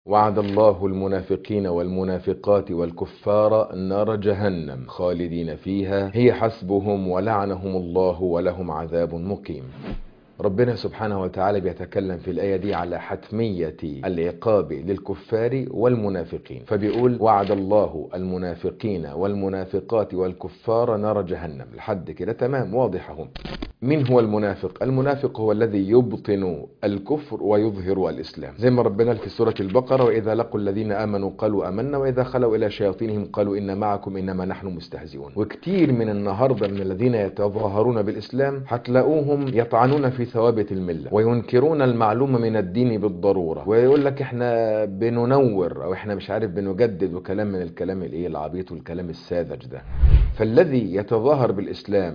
وعد الله المنافقين والمنافقات والكفار نار جهنم خالدين فيها هي حسبهم ولعنهم الله ولهم عذاب مقيم ربنا سبحانه وتعالى بيتكلم في الآية دي على حتمية العقاب للكفار والمنافقين فبيقول وعد الله المنافقين والمنافقات والكفار نار جهنم لحد كده تمام واضح اهو مين هو المنافق المنافق هو الذي يبطن الكفر ويظهر الإسلام زي ما ربنا في سورة البقرة وإذا لقوا الذين آمنوا قالوا أمنا وإذا خلوا إلى شياطينهم قالوا إن معكم إنما نحن مستهزئون وكتير من النهاردة من الذين يتظاهرون بالإسلام هتلاقوهم يطعنون في ثوابت الملة وينكرون المعلومة من الدين بالضرورة ويقول لك احنا بننور او احنا مش عارف بنجدد وكلام من الكلام الايه العبيط والكلام الساذج ده فالذي يتظاهر بالإسلام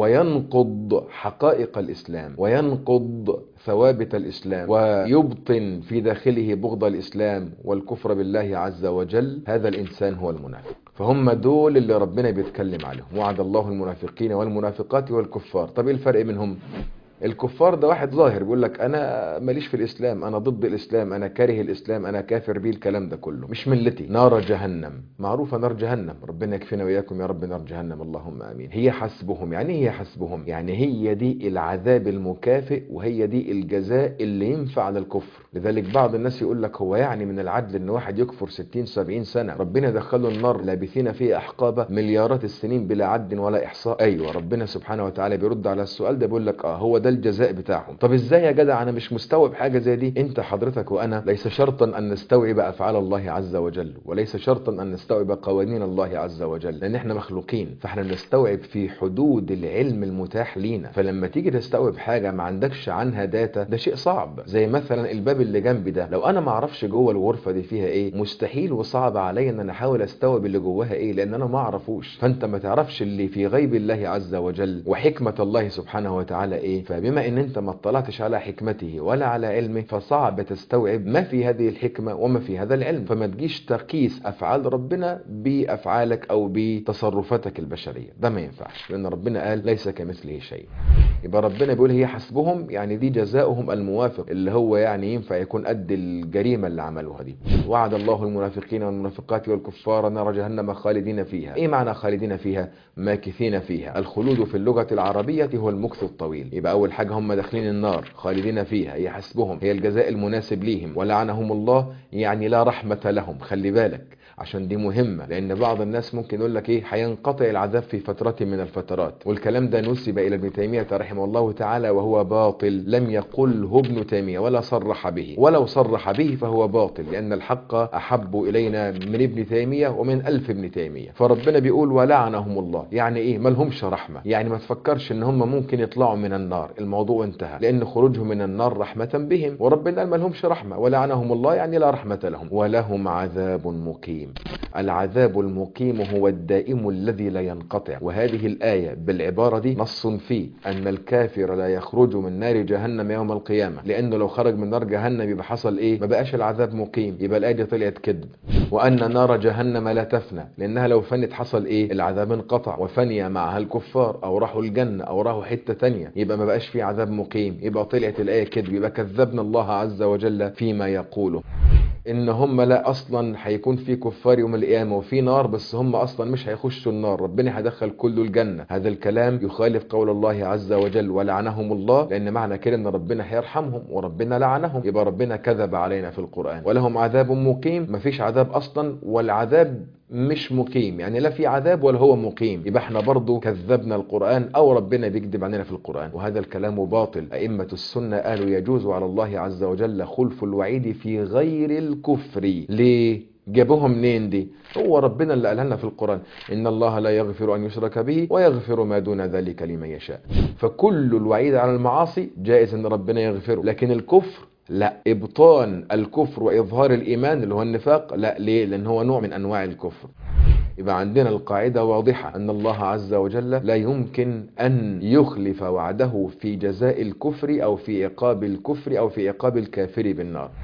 وينقض حقائق الإسلام وينقض ثوابت الإسلام ويبطن في داخله بغض الإسلام والكفر بالله عز وجل هذا الإنسان هو المنافق فهم دول اللي ربنا بيتكلم عليهم وعد الله المنافقين والمنافقات والكفار طب ايه الفرق بينهم الكفار ده واحد ظاهر بيقول لك انا ماليش في الاسلام انا ضد الاسلام انا كاره الاسلام انا كافر بيه الكلام ده كله مش ملتي نار جهنم معروفه نار جهنم ربنا يكفينا واياكم يا رب نار جهنم اللهم امين هي حسبهم يعني هي حسبهم يعني هي دي العذاب المكافئ وهي دي الجزاء اللي ينفع للكفر لذلك بعض الناس يقول لك هو يعني من العدل ان واحد يكفر 60 70 سنه ربنا دخله النار لابثين فيه احقابه مليارات السنين بلا عد ولا احصاء ايوه ربنا سبحانه وتعالى بيرد على السؤال ده بيقول لك اه هو ده الجزاء بتاعهم طب ازاي يا جدع انا مش مستوعب حاجه زي دي انت حضرتك وانا ليس شرطا ان نستوعب افعال الله عز وجل وليس شرطا ان نستوعب قوانين الله عز وجل لان احنا مخلوقين فاحنا بنستوعب في حدود العلم المتاح لينا فلما تيجي تستوعب حاجه ما عندكش عنها داتا ده شيء صعب زي مثلا الباب اللي جنبي ده لو انا ما اعرفش جوه الغرفه دي فيها ايه مستحيل وصعب عليا ان انا احاول استوعب اللي جواها ايه لان انا ما اعرفوش فانت ما تعرفش اللي في غيب الله عز وجل وحكمه الله سبحانه وتعالى ايه فبما ان انت ما اطلعتش على حكمته ولا على علمه فصعب تستوعب ما في هذه الحكمة وما في هذا العلم فما تجيش تقيس افعال ربنا بافعالك او بتصرفاتك البشرية ده ما ينفعش لان ربنا قال ليس كمثله شيء يبقى ربنا بيقول هي حسبهم يعني دي جزاؤهم الموافق اللي هو يعني ينفع يكون قد الجريمة اللي عملوها دي وعد الله المنافقين والمنافقات والكفار نار جهنم خالدين فيها ايه معنى خالدين فيها ماكثين فيها الخلود في اللغة العربية هو المكث الطويل يبقى اول حاجة هم داخلين النار خالدين فيها هي حسبهم هي الجزاء المناسب ليهم ولعنهم الله يعني لا رحمة لهم خلي بالك عشان دي مهمة لأن بعض الناس ممكن يقول لك إيه هينقطع العذاب في فترة من الفترات والكلام ده نسب إلى ابن تيمية رحمه الله تعالى وهو باطل لم يقله ابن تيمية ولا صرح به ولو صرح به فهو باطل لأن الحق أحب إلينا من ابن تيمية ومن ألف ابن تيمية فربنا بيقول ولعنهم الله يعني إيه ملهمش رحمة يعني ما تفكرش إن هم ممكن يطلعوا من النار الموضوع انتهى لأن خروجهم من النار رحمة بهم وربنا قال ملهمش رحمة ولعنهم الله يعني لا رحمة لهم ولهم عذاب مقيم العذاب المقيم هو الدائم الذي لا ينقطع وهذه الآية بالعبارة دي نص فيه أن الكافر لا يخرج من نار جهنم يوم القيامة لأنه لو خرج من نار جهنم يبقى حصل إيه ما بقاش العذاب مقيم يبقى الآية دي طلعت كذب وأن نار جهنم لا تفنى لأنها لو فنت حصل إيه العذاب انقطع وفني معها الكفار أو راحوا الجنة أو راحوا حتة تانية يبقى ما بقاش في عذاب مقيم يبقى طلعت الآية كذب يبقى كذبنا الله عز وجل فيما يقوله ان هم لا اصلا هيكون في كفار يوم القيامه وفي نار بس هم اصلا مش هيخشوا النار ربنا هيدخل كله الجنه هذا الكلام يخالف قول الله عز وجل ولعنهم الله لان معنى كده ان ربنا هيرحمهم وربنا لعنهم يبقى ربنا كذب علينا في القران ولهم عذاب مقيم مفيش عذاب اصلا والعذاب مش مقيم يعني لا في عذاب ولا هو مقيم يبقى احنا برضو كذبنا القرآن او ربنا بيكذب علينا في القرآن وهذا الكلام باطل ائمة السنة قالوا يجوز على الله عز وجل خلف الوعيد في غير الكفر ليه جابوها منين دي هو ربنا اللي قالها لنا في القرآن إن الله لا يغفر أن يشرك به ويغفر ما دون ذلك لمن يشاء فكل الوعيد على المعاصي جائز أن ربنا يغفره لكن الكفر لا ابطان الكفر واظهار الايمان اللي هو النفاق لا ليه لان هو نوع من انواع الكفر يبقى عندنا القاعدة واضحة أن الله عز وجل لا يمكن أن يخلف وعده في جزاء الكفر أو في عقاب الكفر أو في عقاب الكافر بالنار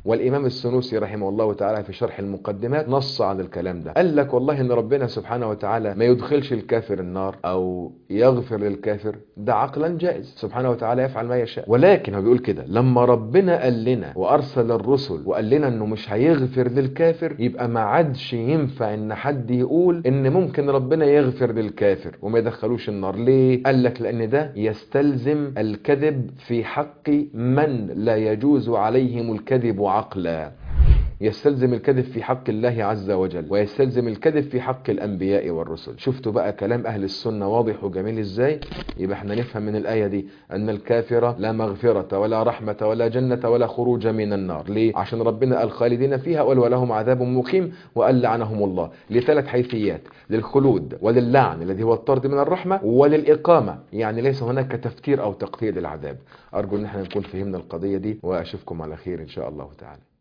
والإمام السنوسي رحمه الله تعالى في شرح المقدمات نص على الكلام ده قال لك والله إن ربنا سبحانه وتعالى ما يدخلش الكافر النار أو يغفر للكافر ده عقلا جائز سبحانه وتعالى يفعل ما يشاء ولكن هو بيقول كده لما ربنا قال لنا وأرسل الرسل وقال لنا إنه مش هيغفر للكافر يبقى ما عادش ينفع إن حد يقول إن ممكن ربنا يغفر للكافر وما يدخلوش النار ليه؟ قال لك لأن ده يستلزم الكذب في حق من لا يجوز عليهم الكذب عقلا يستلزم الكذب في حق الله عز وجل ويستلزم الكذب في حق الأنبياء والرسل شفتوا بقى كلام أهل السنة واضح وجميل إزاي يبقى احنا نفهم من الآية دي أن الكافر لا مغفرة ولا رحمة ولا جنة ولا خروج من النار ليه؟ عشان ربنا قال خالدين فيها قال ولهم عذاب مقيم وقال لعنهم الله لثلاث حيثيات للخلود وللعن الذي هو الطرد من الرحمة وللإقامة يعني ليس هناك تفكير أو تقتير للعذاب أرجو أن احنا نكون فهمنا القضية دي وأشوفكم على خير إن شاء الله تعالى